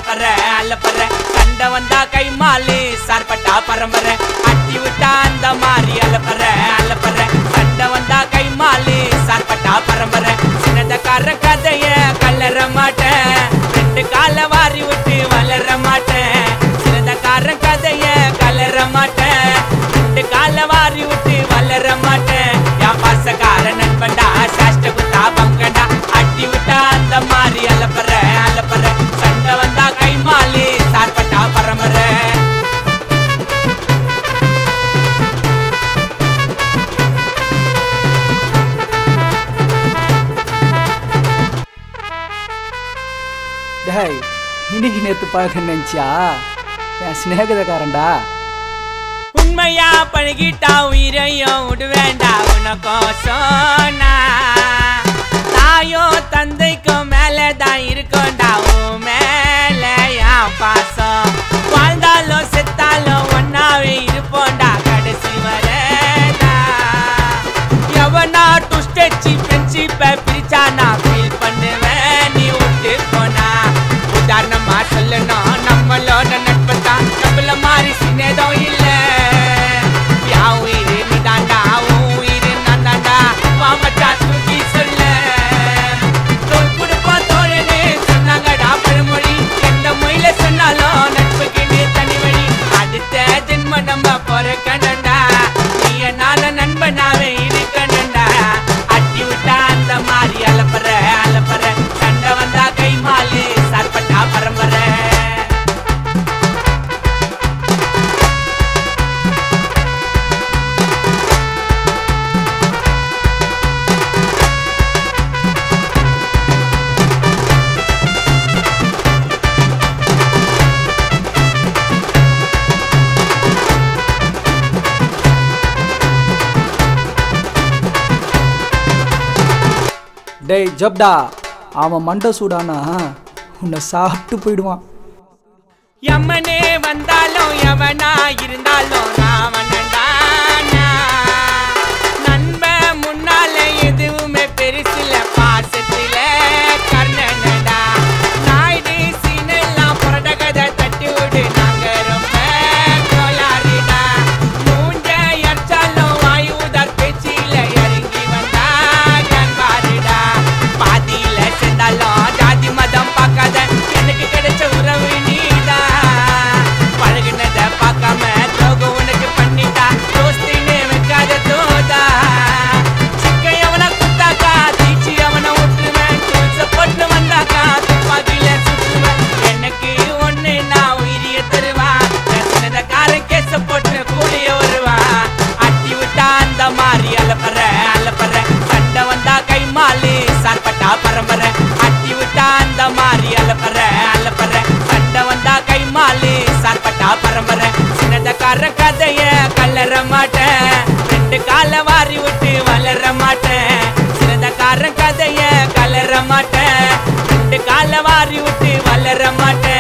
அலப்பற அலப்பற சண்டை வந்தா கை மாலு சார்பட்டா பரம்பரை அட்டி விட்டா அந்த மாதிரி அலப்பற அலப்பற சண்டை வந்தா கை மாலு சார்பட்டா பரம்பரை சின்னதக்கார கதைய கல்லற மாட்டேன் ரெண்டு கால வாரி விட்டு வளர மாட்டேன் சின்னதக்கார கதைய கலர மாட்டேன் ரெண்டு கால வாரி விட்டு வளர மாட்டேன் என் பாசக்கார நண்பன்டா சாஷ்ட குத்தா பங்கண்டா அட்டி விட்டா அந்த மாதிரி அலப்பற அலப்பற சண்டை வந்தா கை மாலி சார்பட்டா பரம்பரை டேய் இன்னைக்கு நேத்து பார்க்க நினைச்சியா என் சிநேகிதக்காரன்டா உண்மையா பழகிட்டா உயிரையும் விடுவேண்டா உனக்கோசம் நான். தாயோ தந்தைக்கும் மேலதான் இருக்கும்டா உன் மேல என் பாசம் வாழ்ந்தாலும் செத்தாலும் ஒன்னாவே இருப்போம்டா கடைசி வரடா எவனா டுஸ்டச்சி ஃப்ரெண்ட்ஷிப்பை பிரிச்சா நான் ஃபீல் பண்ணுவேன் நீ விட்டு போனா உதாரணமா சொல்லணும் நம்மளோட நட்பு தான் நம்மள மாதிரி சின்னதும் இல்ல யா உயிர் நீ தாண்டா உன் உயிர் நான் தாண்டா மாமச்சா தூக்கி சொல்ல தோல் கொடுப்பா தோழனே சொன்னாங்கடா பழமொழி எந்த மொழியில சொன்னாலும் நட்புக்கு நீ தனி வழி அடுத்த ஜென்ம நம்ம பிறக்கணும்டா நீ என்னால நண்பனாவே இருக்கணும்டா அட்டி விட்டா அந்த மாதிரி அலப்பற அலப்பற சண்டை வந்தா கை மாலு சார்பட்டா பரம்பரை டேய் ஜப்டா அவன் மண்டை சூடானா உன்னை சாப்பிட்டு போயிடுவான் எம்மனே வந்தாலும் எவனா இருந்தாலும் ராவணன்டா நண்பன் முன்னால எதுவுமே பெருசில்ல பாசத்தில கர்ணனடா நாயுடு சீனெல்லாம் புரட கதை தட்டி விடு நாங்க ரொம்ப கோளாறுடா மூஞ்ச எரிச்சாலும் வாயுதார் பேச்சில இறங்கி வந்தா பாருடா பாதியில சேர்ந்தாலும் ஜாதி மதம் பார்க்காத எனக்கு கிடைச்ச உறவு நீதான் பழகுனத பார்க்காம துரோகம் உனக்கு பண்ணிட்டா தோஸ்தின்னு வைக்காத தோதா சிக்க எவன குத்தாக்கா தீச்சி அவனை விட்டுருவேன் தூச போட்டு வந்தாக்கா துப்பாக்கில சுற்றுவேன் எனக்கு ஒண்ணு நான் உயிரிய தருவான் சின்னத கார கேச போட்டு கூடிய வருவான் அட்டி விட்டா அந்த மாதிரி அலப்பற அலப்பற சண்டை வந்தா கை மாலு சார்பட்டா பரம்பரை அட்டி விட்டா அந்த மாதிரி அலப்பற அலப்பற சண்டை வந்தா கை மாலு சார்பட்டா பரம்பரை சின்னதக்கார கதைய கல்லற மாட்டேன் ரெண்டு கால வாரி விட்டு வளர மாட்டேன் சின்னதக்கார கதைய கலர மாட்டேன் ரெண்டு கால வாரி விட்டு வளர மாட்டேன்